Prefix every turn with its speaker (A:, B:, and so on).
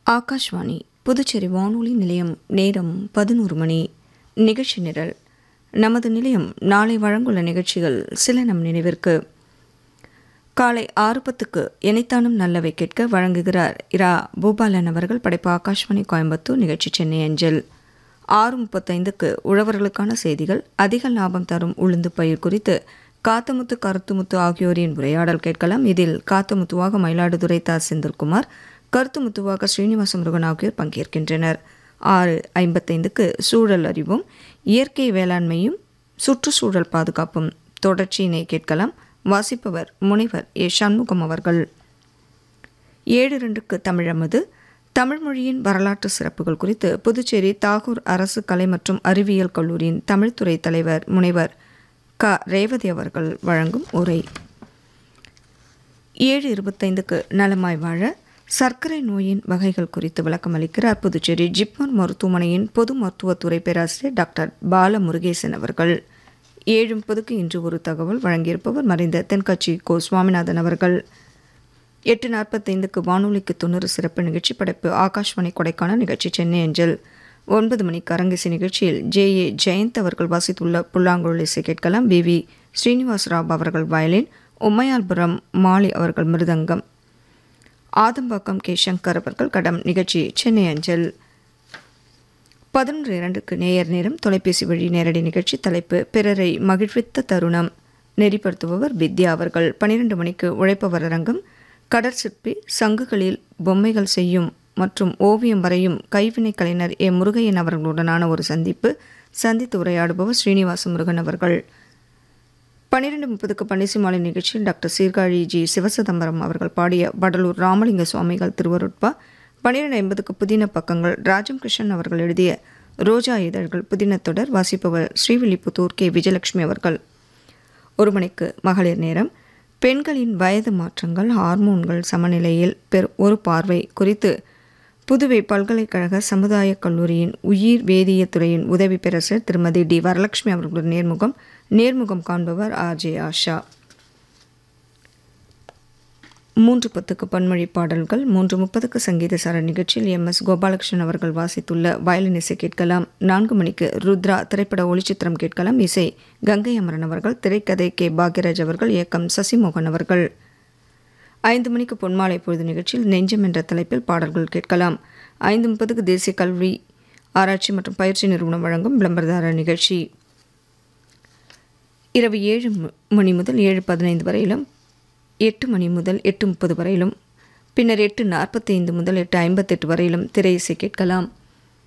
A: ஆகாஷ்வாணி புதுச்சேரி வானொலி நிலையம் நேரம் பதினோரு மணி நிகழ்ச்சி நிரல் நமது நிலையம் நாளை வழங்குள்ள நிகழ்ச்சிகள் சில நம் நினைவிற்கு காலை ஆறு பத்துக்கு இணைத்தானும் நல்லவை கேட்க வழங்குகிறார் இரா பூபாலன் அவர்கள் படைப்பு ஆகாஷ்வாணி கோயம்புத்தூர் நிகழ்ச்சி சென்னை அஞ்சல் ஆறு முப்பத்தைந்துக்கு உழவர்களுக்கான செய்திகள் அதிக லாபம் தரும் உளுந்து பயிர் குறித்து காத்தமுத்து கருத்துமுத்து ஆகியோரின் உரையாடல் கேட்கலாம் இதில் காத்தமுத்துவாக மயிலாடுதுறை தா செந்தில்குமார் கருத்துமுத்துவாக ஸ்ரீனிவாச முருகன் ஆகியோர் பங்கேற்கின்றனர் ஆறு ஐம்பத்தைந்துக்கு சூழல் அறிவும் இயற்கை வேளாண்மையும் சுற்றுச்சூழல் பாதுகாப்பும் தொடர்ச்சியினை கேட்கலாம் வாசிப்பவர் முனைவர் ஏ சண்முகம் அவர்கள் ஏழு ரெண்டுக்கு தமிழமது தமிழ் மொழியின் வரலாற்று சிறப்புகள் குறித்து புதுச்சேரி தாகூர் அரசு கலை மற்றும் அறிவியல் கல்லூரியின் தமிழ்துறை தலைவர் முனைவர் க ரேவதி அவர்கள் வழங்கும் உரை ஏழு இருபத்தைந்துக்கு நலமாய் வாழ சர்க்கரை நோயின் வகைகள் குறித்து விளக்கம் அளிக்கிறார் புதுச்சேரி ஜிப்மர் மருத்துவமனையின் பொது மருத்துவத்துறை பேராசிரியர் டாக்டர் பால முருகேசன் அவர்கள் ஏழு முப்பதுக்கு இன்று ஒரு தகவல் வழங்கியிருப்பவர் மறைந்த தென்காட்சி கோ சுவாமிநாதன் அவர்கள் எட்டு நாற்பத்தைந்துக்கு வானொலிக்கு தொண்ணூறு சிறப்பு நிகழ்ச்சி படைப்பு ஆகாஷ்வாணி கொடைக்கான நிகழ்ச்சி சென்னை அஞ்சல் ஒன்பது மணிக்கு அரங்கேசி நிகழ்ச்சியில் ஜே ஏ ஜெயந்த் அவர்கள் வாசித்துள்ள புல்லாங்குழல் இசை கேட்கலாம் பி வி ஸ்ரீனிவாஸ் ராவ் அவர்கள் வயலின் உம்மையால்புரம் மாலி அவர்கள் மிருதங்கம் ஆதம்பாக்கம் கே சங்கர் அவர்கள் கடம் நிகழ்ச்சி சென்னை அஞ்சல் பதினொன்று இரண்டுக்கு நேயர் நேரம் தொலைபேசி வழி நேரடி நிகழ்ச்சி தலைப்பு பிறரை மகிழ்வித்த தருணம் நெறிப்படுத்துபவர் வித்யா அவர்கள் பனிரெண்டு மணிக்கு உழைப்பவர் அரங்கம் கடற்சிற்பி சங்குகளில் பொம்மைகள் செய்யும் மற்றும் ஓவியம் வரையும் கைவினை கலைஞர் ஏ முருகையன் அவர்களுடனான ஒரு சந்திப்பு சந்தித்து உரையாடுபவர் ஸ்ரீனிவாச முருகன் அவர்கள் பன்னிரெண்டு முப்பதுக்கு பன்னிசிமாலை நிகழ்ச்சியில் டாக்டர் சீர்காழி ஜி சிவசிதம்பரம் அவர்கள் பாடிய வடலூர் ராமலிங்க சுவாமிகள் திருவருட்பா பன்னிரெண்டு ஐம்பதுக்கு புதின பக்கங்கள் ராஜம் கிருஷ்ணன் அவர்கள் எழுதிய ரோஜா இதழ்கள் புதின தொடர் வாசிப்பவர் ஸ்ரீவில்லிபுத்தூர் கே விஜயலட்சுமி அவர்கள் ஒரு மணிக்கு மகளிர் நேரம் பெண்களின் வயது மாற்றங்கள் ஹார்மோன்கள் சமநிலையில் பெர் ஒரு பார்வை குறித்து புதுவை பல்கலைக்கழக சமுதாய கல்லூரியின் உயிர் வேதிய துறையின் உதவி பேரரசர் திருமதி டி வரலட்சுமி அவர்களுடன் நேர்முகம் நேர்முகம் காண்பவர் ஆர் ஜே ஆஷா மூன்று பத்துக்கு பன்மொழி பாடல்கள் மூன்று முப்பதுக்கு சங்கீத சார நிகழ்ச்சியில் எம் எஸ் கோபாலகிருஷ்ணன் அவர்கள் வாசித்துள்ள வயலின் இசை கேட்கலாம் நான்கு மணிக்கு ருத்ரா திரைப்பட ஒளிச்சித்திரம் கேட்கலாம் இசை கங்கை அமரன் அவர்கள் திரைக்கதை கே பாக்யராஜ் அவர்கள் இயக்கம் சசிமோகன் அவர்கள் ஐந்து மணிக்கு பொன்மாலை பொழுது நிகழ்ச்சியில் நெஞ்சம் என்ற தலைப்பில் பாடல்கள் கேட்கலாம் ஐந்து முப்பதுக்கு தேசிய கல்வி ஆராய்ச்சி மற்றும் பயிற்சி நிறுவனம் வழங்கும் விளம்பரதார நிகழ்ச்சி இரவு ஏழு மணி முதல் ஏழு பதினைந்து வரையிலும் எட்டு மணி முதல் எட்டு முப்பது வரையிலும் பின்னர் எட்டு நாற்பத்தைந்து முதல் எட்டு ஐம்பத்தெட்டு வரையிலும் திரை இசை கேட்கலாம்